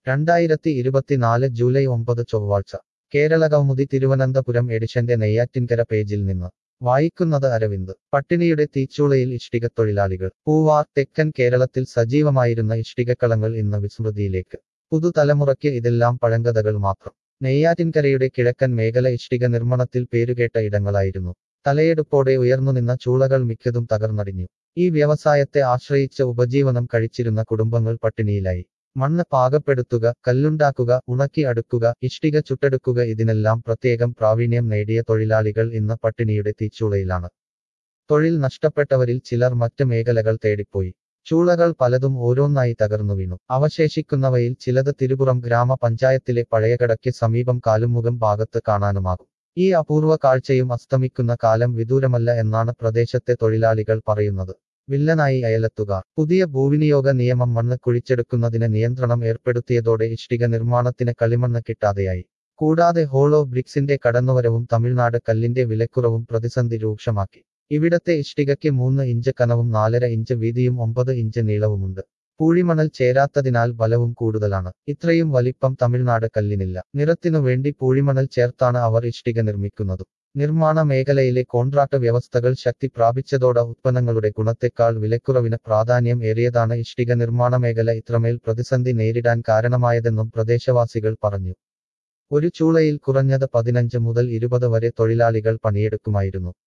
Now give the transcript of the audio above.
രണ്ടായിരത്തി ഇരുപത്തിനാല് ജൂലൈ ഒമ്പത് ചൊവ്വാഴ്ച കേരളകൗമുദി തിരുവനന്തപുരം എഡിഷന്റെ നെയ്യാറ്റിൻകര പേജിൽ നിന്ന് വായിക്കുന്നത് അരവിന്ദ് പട്ടിണിയുടെ തീച്ചൂളയിൽ ഇഷ്ടികത്തൊഴിലാളികൾ പൂവാർ തെക്കൻ കേരളത്തിൽ സജീവമായിരുന്ന ഇഷ്ടികക്കളങ്ങൾ ഇന്ന് വിസ്മൃതിയിലേക്ക് പുതുതലമുറയ്ക്ക് ഇതെല്ലാം പഴങ്കഥകൾ മാത്രം നെയ്യാറ്റിൻകരയുടെ കിഴക്കൻ മേഖല ഇഷ്ടിക നിർമ്മാണത്തിൽ പേരുകേട്ട ഇടങ്ങളായിരുന്നു തലയെടുപ്പോടെ ഉയർന്നുനിന്ന ചൂളകൾ മിക്കതും തകർന്നടിഞ്ഞു ഈ വ്യവസായത്തെ ആശ്രയിച്ച ഉപജീവനം കഴിച്ചിരുന്ന കുടുംബങ്ങൾ പട്ടിണിയിലായി മണ്ണ് പാകപ്പെടുത്തുക കല്ലുണ്ടാക്കുക ഉണക്കി അടുക്കുക ഇഷ്ടിക ചുട്ടെടുക്കുക ഇതിനെല്ലാം പ്രത്യേകം പ്രാവീണ്യം നേടിയ തൊഴിലാളികൾ ഇന്ന് പട്ടിണിയുടെ തീച്ചൂളയിലാണ് തൊഴിൽ നഷ്ടപ്പെട്ടവരിൽ ചിലർ മറ്റ് മേഖലകൾ തേടിപ്പോയി ചൂളകൾ പലതും ഓരോന്നായി തകർന്നു വീണു അവശേഷിക്കുന്നവയിൽ ചിലത് തിരുപുറം ഗ്രാമപഞ്ചായത്തിലെ പഴയകടയ്ക്ക് സമീപം കാലുമുഖം ഭാഗത്ത് കാണാനുമാകും ഈ അപൂർവ കാഴ്ചയും അസ്തമിക്കുന്ന കാലം വിദൂരമല്ല എന്നാണ് പ്രദേശത്തെ തൊഴിലാളികൾ പറയുന്നത് വില്ലനായി അയലത്തുകാർ പുതിയ ഭൂവിനിയോഗ നിയമം മണ്ണ് കുഴിച്ചെടുക്കുന്നതിന് നിയന്ത്രണം ഏർപ്പെടുത്തിയതോടെ ഇഷ്ടിക നിർമ്മാണത്തിന് കളിമണ്ണ് കിട്ടാതെയായി കൂടാതെ ഹോളോ ബ്രിക്സിന്റെ കടന്നുവരവും തമിഴ്നാട് കല്ലിന്റെ വിലക്കുറവും പ്രതിസന്ധി രൂക്ഷമാക്കി ഇവിടത്തെ ഇഷ്ടികയ്ക്ക് മൂന്ന് ഇഞ്ച് കനവും നാലര ഇഞ്ച് വീതിയും ഒമ്പത് ഇഞ്ച് നീളവുമുണ്ട് പൂഴിമണൽ ചേരാത്തതിനാൽ ബലവും കൂടുതലാണ് ഇത്രയും വലിപ്പം തമിഴ്നാട് കല്ലിനില്ല നിറത്തിനു വേണ്ടി പൂഴിമണൽ ചേർത്താണ് അവർ ഇഷ്ടിക നിർമ്മിക്കുന്നതും നിർമ്മാണ മേഖലയിലെ കോൺട്രാക്ട് വ്യവസ്ഥകൾ ശക്തി പ്രാപിച്ചതോടെ ഉത്പന്നങ്ങളുടെ ഗുണത്തെക്കാൾ വിലക്കുറവിന് പ്രാധാന്യം ഏറിയതാണ് ഇഷ്ടിക നിർമ്മാണ മേഖല ഇത്രമേൽ പ്രതിസന്ധി നേരിടാൻ കാരണമായതെന്നും പ്രദേശവാസികൾ പറഞ്ഞു ഒരു ചൂളയിൽ കുറഞ്ഞത് പതിനഞ്ച് മുതൽ ഇരുപത് വരെ തൊഴിലാളികൾ പണിയെടുക്കുമായിരുന്നു